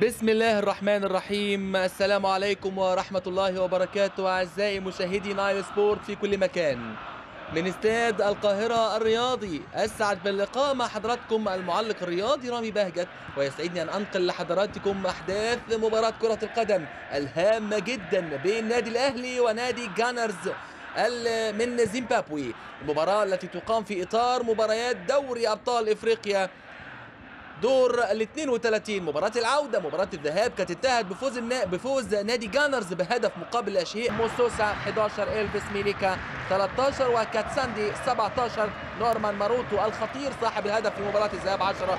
بسم الله الرحمن الرحيم السلام عليكم ورحمة الله وبركاته أعزائي مشاهدي نايل سبورت في كل مكان من استاد القاهرة الرياضي أسعد باللقاء مع حضراتكم المعلق الرياضي رامي بهجت ويسعدني أن أنقل لحضراتكم أحداث مباراة كرة القدم الهامة جدا بين نادي الأهلي ونادي جانرز ال- من زيمبابوي المباراة التي تقام في إطار مباريات دوري أبطال إفريقيا دور ال 32 مباراة العودة مباراة الذهاب كانت انتهت بفوز النا... بفوز نادي جانرز بهدف مقابل لا شيء موسوسا 11 الفيس ميليكا 13 وكاتساندي 17 نورمان ماروتو الخطير صاحب الهدف في مباراة الذهاب 10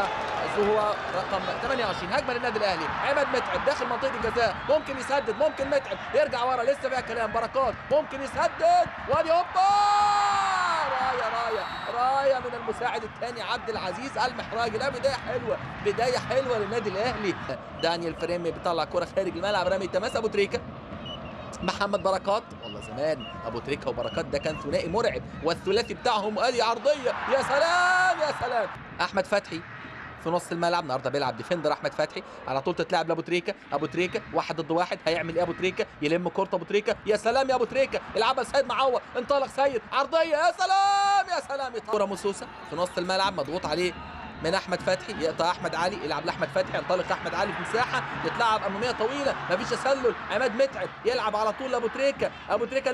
وهو رقم 28 هجمة للنادي الاهلي عماد متعب داخل منطقة الجزاء ممكن يسدد ممكن متعب يرجع ورا لسه فيها كلام بركات ممكن يسدد وادي هوبا رايه رايه رايه من المساعد الثاني عبد العزيز المحراجي لا بدايه حلوه بدايه حلوه للنادي الاهلي دانيال فريمي بيطلع كره خارج الملعب رامي تماس ابو تريكه محمد بركات والله زمان ابو تريكه وبركات ده كان ثنائي مرعب والثلاثي بتاعهم ادي عرضيه يا سلام يا سلام احمد فتحي في نص الملعب النهارده بيلعب ديفندر احمد فتحي على طول تتلعب لابو تريكه ابو تريكه واحد ضد واحد هيعمل ايه ابو تريكه يلم كورته ابو تريكه يا سلام يا ابو تريكه يلعبها لسيد معوض انطلق سيد عرضيه يا سلام يا سلام كوره مسوسه في نص الملعب مضغوط عليه من احمد فتحي يقطع احمد علي يلعب لاحمد فتحي ينطلق احمد علي في مساحه يتلعب اماميه طويله مفيش تسلل عماد متعب يلعب على طول لابو تريكه ابو تريكه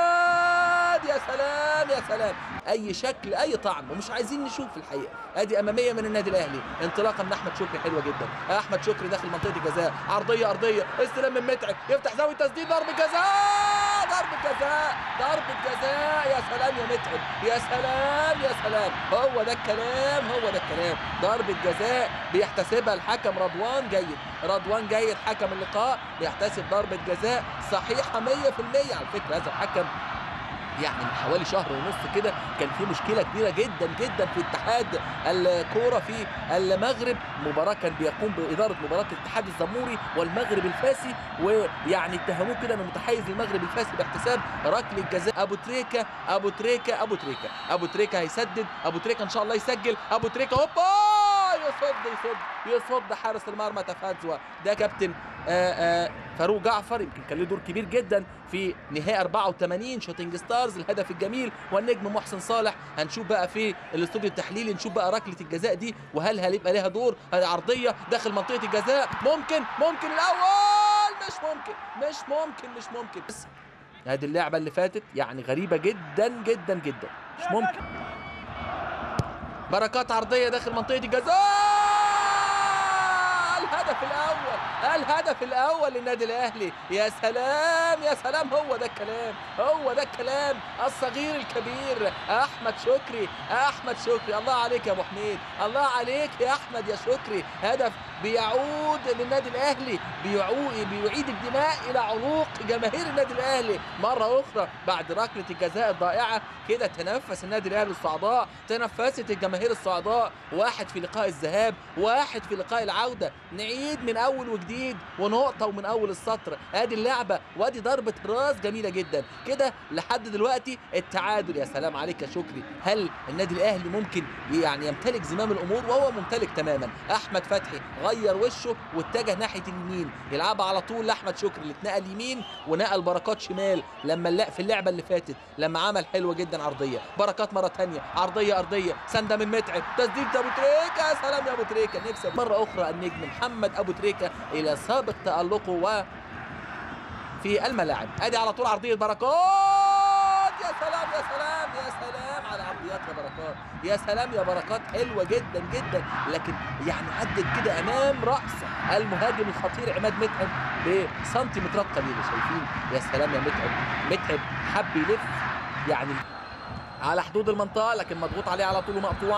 لعماد يا سلام يا سلام اي شكل اي طعم ومش عايزين نشوف الحقيقه ادي اماميه من النادي الاهلي انطلاقه من احمد شكري حلوه جدا احمد شكري داخل منطقه الجزاء عرضيه ارضيه استلام من متعب يفتح زاويه تسديد ضربه جزاء ضربه جزاء ضربه جزاء يا سلام يا متعب يا سلام يا سلام هو ده الكلام هو ده الكلام ضربه جزاء بيحتسبها الحكم رضوان جيد رضوان جيد حكم اللقاء بيحتسب ضربه جزاء صحيحه 100% على فكره هذا الحكم يعني من حوالي شهر ونص كده كان في مشكله كبيره جدا جدا في اتحاد الكوره في المغرب مباراه كان بيقوم باداره مباراه الاتحاد الزموري والمغرب الفاسي ويعني اتهموه كده انه متحيز للمغرب الفاسي باحتساب ركله جزاء ابو تريكه ابو تريكه ابو تريكه ابو تريكه هيسدد ابو تريكه ان شاء الله يسجل ابو تريكه هوبا يصد يصد يصد حارس المرمى تفادزوا ده كابتن آآ آآ فاروق جعفر يمكن كان له دور كبير جدا في نهائي 84 شوتنج ستارز الهدف الجميل والنجم محسن صالح هنشوف بقى في الاستوديو التحليلي نشوف بقى ركله الجزاء دي وهل هيبقى لها دور هذه عرضيه داخل منطقه الجزاء ممكن ممكن الاول مش ممكن مش ممكن مش ممكن بس هذه اللعبه اللي فاتت يعني غريبه جدا جدا جدا مش ممكن بركات عرضيه داخل منطقه الجزاء الهدف الاول الهدف الاول للنادي الاهلي يا سلام يا سلام هو ده الكلام هو ده الكلام الصغير الكبير احمد شكري احمد شكري الله عليك يا ابو حميد الله عليك يا احمد يا شكري هدف بيعود للنادي الاهلي بيعود بيعيد الدماء الى عروق جماهير النادي الاهلي مره اخرى بعد ركله الجزاء الضائعه كده تنفس النادي الاهلي الصعداء تنفست الجماهير الصعداء واحد في لقاء الذهاب واحد في لقاء العوده نعيد من اول وجديد ونقطه ومن اول السطر ادي اللعبه وادي ضربه راس جميله جدا كده لحد دلوقتي التعادل يا سلام عليك يا شكري هل النادي الاهلي ممكن يعني يمتلك زمام الامور وهو ممتلك تماما احمد فتحي غير وشه واتجه ناحيه اليمين يلعبها على طول لاحمد شكري اللي اتنقل يمين ونقل بركات شمال لما اللع في اللعبه اللي فاتت لما عمل حلوه جدا عرضيه بركات مره ثانيه عرضيه ارضيه سنده من متعب تسديد ابو تريكه يا سلام يا ابو تريكه نكسب مره اخرى النجم محمد ابو تريكه الى سابق تالقه و في الملاعب ادي على طول عرضيه بركات يا سلام يا سلام يا سلام على عرضيات يا بركات يا سلام يا بركات حلوه جدا جدا لكن يعني عدت كده امام راس المهاجم الخطير عماد متعب بسنتيمترات قليله شايفين يا سلام يا متعب متعب حب يلف يعني على حدود المنطقه لكن مضغوط عليه على طول ومقطوع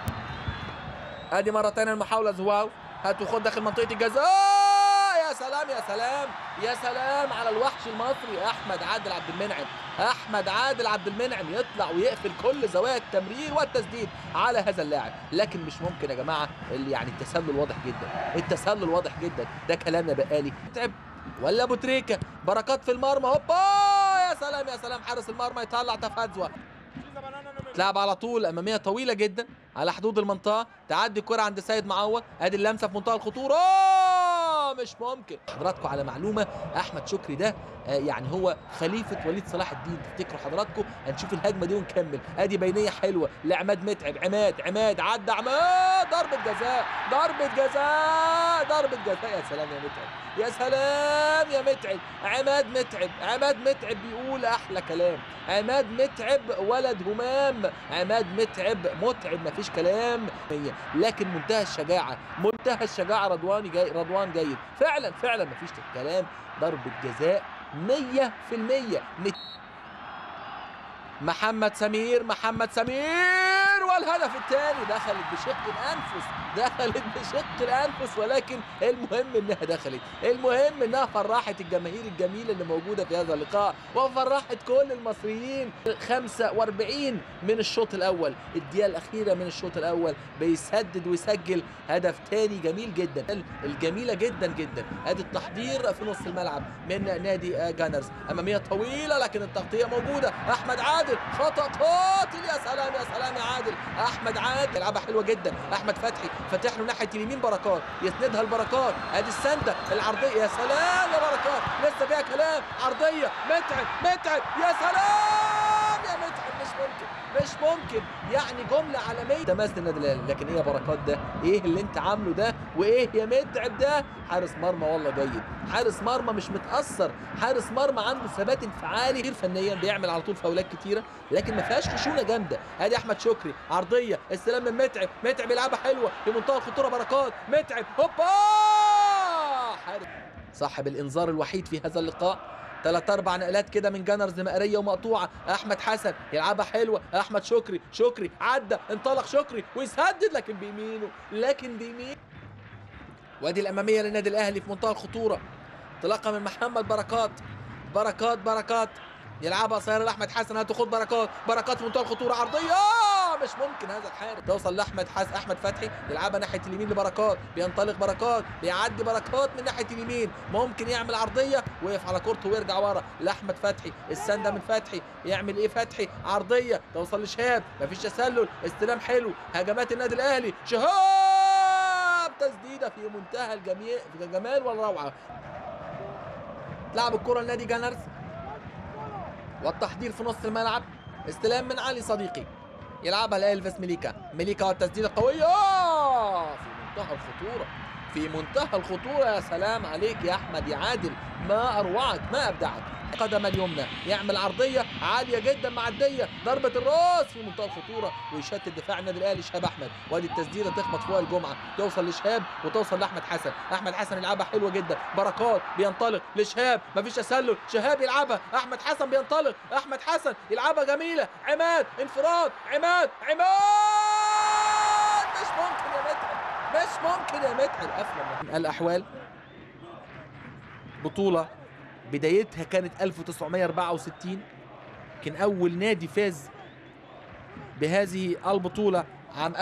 ادي مره ثانيه المحاوله زواو هاتوا خد داخل منطقه الجزاء يا سلام يا سلام يا سلام على الوحش المصري احمد عادل عبد المنعم احمد عادل عبد المنعم يطلع ويقفل كل زوايا التمرير والتسديد على هذا اللاعب لكن مش ممكن يا جماعه اللي يعني التسلل واضح جدا التسلل واضح جدا ده كلام يا بقالي تعب ولا ابو تريكه بركات في المرمى هوبا يا سلام يا سلام حارس المرمى يطلع تفادزوا تلعب على طول اماميه طويله جدا على حدود المنطقه تعدي الكره عند سيد معوض ادي اللمسه في منتهى الخطوره مش ممكن حضراتكم على معلومه احمد شكري ده آه، يعني هو خليفه وليد صلاح الدين تفتكروا حضراتكم هنشوف الهجمه دي ونكمل ادي بينيه حلوه لعماد متعب عماد عماد عدى عماد ضربه جزاء ضربه جزاء ضربه جزاء يا سلام يا متعب يا سلام يا متعب عماد متعب عماد متعب بيقول احلى كلام عماد متعب ولد همام عماد متعب متعب مفيش كلام لكن منتهى الشجاعه منتهى الشجاعه رضواني جاي رضوان جيد فعلا فعلا مفيش كلام ضربه جزاء 100% مت... محمد سمير محمد سمير والهدف الثاني دخلت بشق الانفس دخلت بشق الانفس ولكن المهم انها دخلت المهم انها فرحت الجماهير الجميله اللي موجوده في هذا اللقاء وفرحت كل المصريين 45 من الشوط الاول الدقيقه الاخيره من الشوط الاول بيسدد ويسجل هدف ثاني جميل جدا الجميله جدا جدا ادي التحضير في نص الملعب من نادي آه، جانرز اماميه طويله لكن التغطيه موجوده احمد عادل خطا قاتل يا سلام يا سلام يا عادل احمد عادل يلعبها حلوه جدا احمد فتحي فاتح له ناحيه اليمين بركات يسندها البركات ادي السنده العرضيه يا سلام يا بركات لسه فيها كلام عرضيه متعب متعب يا سلام يا متعب مش ممكن مش ممكن يعني جمله عالميه تماس النادي الاهلي لكن ايه يا بركات ده ايه اللي انت عامله ده وايه يا متعب ده حارس مرمى والله جيد حارس مرمى مش متاثر حارس مرمى عنده ثبات انفعالي كتير فنيا بيعمل على طول فاولات كتيره لكن ما فيهاش خشونه جامده ادي احمد شكري عرضيه استلام من متعب متعب يلعبها حلوه في منتهى الخطوره بركات متعب هوبا حارس صاحب الانذار الوحيد في هذا اللقاء ثلاث اربع نقلات كده من جانرز مقريه ومقطوعه احمد حسن يلعبها حلوه احمد شكري شكري عدى انطلق شكري ويسدد لكن بيمينه لكن بيمينه وادي الاماميه للنادي الاهلي في منتهى الخطوره انطلاقه من محمد بركات بركات بركات يلعبها صغيره لاحمد حسن هتاخد بركات بركات في منتهى الخطوره عرضيه مش ممكن هذا الحارس توصل لاحمد حسن احمد فتحي يلعبها ناحيه اليمين لبركات بينطلق بركات بيعدي بركات من ناحيه اليمين ممكن يعمل عرضيه ويقف على كورته ويرجع ورا لاحمد فتحي السنده من فتحي يعمل ايه فتحي عرضيه توصل لشهاب مفيش تسلل استلام حلو هجمات النادي الاهلي شهاب تسديده في منتهى الجميع في الجمال والروعه لعب الكره لنادي جانرز والتحضير في نص الملعب استلام من علي صديقي يلعبها لالفيس ميليكا ميليكا والتسديده قويه في منتهى الخطوره في منتهى الخطوره يا سلام عليك يا احمد يا عادل ما اروعك ما ابدعك قدم اليمنى يعمل عرضيه عاليه جدا معديه ضربه الراس في منتهى الخطوره ويشتت دفاع النادي الاهلي شهاب احمد وادي التسديده تخبط فوق الجمعه توصل لشهاب وتوصل لاحمد حسن احمد حسن يلعبها حلوه جدا بركات بينطلق لشهاب مفيش تسلل شهاب يلعبها احمد حسن بينطلق احمد حسن يلعبها جميله عماد انفراد عماد عماد مش ممكن يا متعب مش ممكن يا متعب قفله الاحوال بطوله بدايتها كانت 1964 كان أول نادي فاز بهذه البطولة عام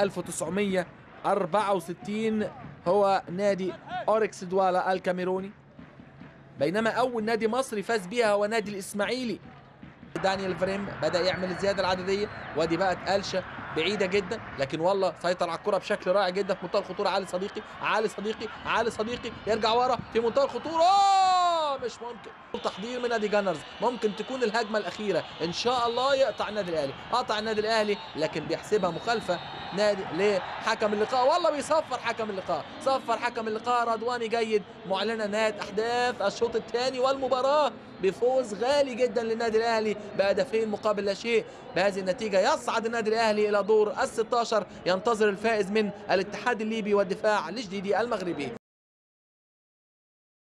1964 هو نادي أوركس دوالا الكاميروني بينما أول نادي مصري فاز بها هو نادي الإسماعيلي دانيال فريم بدأ يعمل الزيادة العددية وادي بقت قلشة بعيدة جدا لكن والله سيطر على الكرة بشكل رائع جدا في منتهى الخطورة علي صديقي علي صديقي علي صديقي يرجع ورا في منتهى الخطورة مش ممكن تحضير من نادي جانرز ممكن تكون الهجمه الاخيره ان شاء الله يقطع النادي الاهلي قطع النادي الاهلي لكن بيحسبها مخالفه نادي لحكم اللقاء والله بيصفر حكم اللقاء صفر حكم اللقاء رضواني جيد معلنا نهايه احداث الشوط الثاني والمباراه بفوز غالي جدا للنادي الاهلي بهدفين مقابل لا شيء بهذه النتيجه يصعد النادي الاهلي الى دور ال 16 ينتظر الفائز من الاتحاد الليبي والدفاع الجديدي المغربي